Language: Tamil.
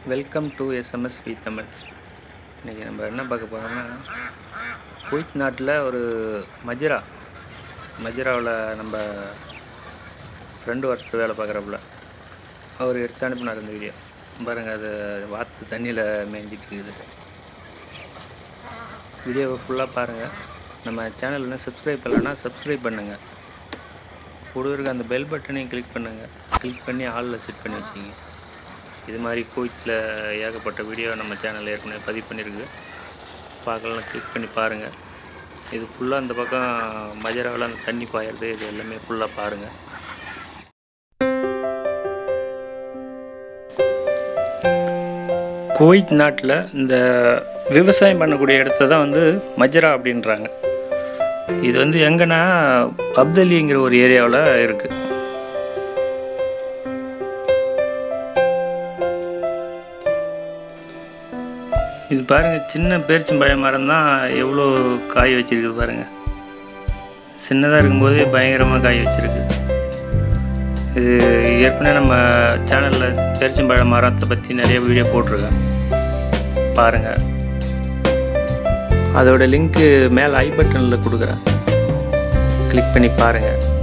welcome to SMS V Tamil இன்றைக்கி நம்ம என்ன பார்க்க போகிறோம்னா குவைத் நாட்டில் ஒரு மஜ்ரா மஜ்ராவில் நம்ம ஃப்ரெண்டு ஒருத்தர் வேலை பார்க்குறப்புல அவர் எடுத்து அனுப்பினார் இந்த வீடியோ பாருங்கள் அது வாத்து தண்ணியில் மேய்ஞ்சிட்டு இருக்குது வீடியோவை ஃபுல்லாக பாருங்கள் நம்ம சேனல் இன்னும் சப்ஸ்கிரைப் பண்ணலைன்னா சப்ஸ்கிரைப் பண்ணுங்கள் கூட இருக்க அந்த பெல் பட்டனையும் கிளிக் பண்ணுங்கள் கிளிக் பண்ணி ஆளில் செட் பண்ணி வச்சிங்க இது மாதிரி குவைத்தில் ஏகப்பட்ட வீடியோ நம்ம சேனலில் ஏற்கனவே பதிவு பண்ணியிருக்கு பார்க்கலாம் கிளிக் பண்ணி பாருங்கள் இது ஃபுல்லாக அந்த பக்கம் மஜராவில் அந்த தண்ணி பாயறது இது எல்லாமே ஃபுல்லாக பாருங்கள் குவைத் நாட்டில் இந்த விவசாயம் பண்ணக்கூடிய இடத்த தான் வந்து மஜரா அப்படின்றாங்க இது வந்து எங்கன்னா அப்தலிங்கிற ஒரு ஏரியாவில் இருக்குது இது பாருங்கள் சின்ன பேரிச்சம்பழம் மரம் தான் எவ்வளோ காய் வச்சிருக்குது பாருங்கள் சின்னதாக இருக்கும்போதே பயங்கரமாக காய் வச்சிருக்கு இது ஏற்கனவே நம்ம சேனலில் பேரிச்சம்பழம் மரத்தை பற்றி நிறைய வீடியோ போட்டிருக்கேன் பாருங்கள் அதோட லிங்க்கு மேலே ஐ பட்டனில் கொடுக்குறேன் கிளிக் பண்ணி பாருங்கள்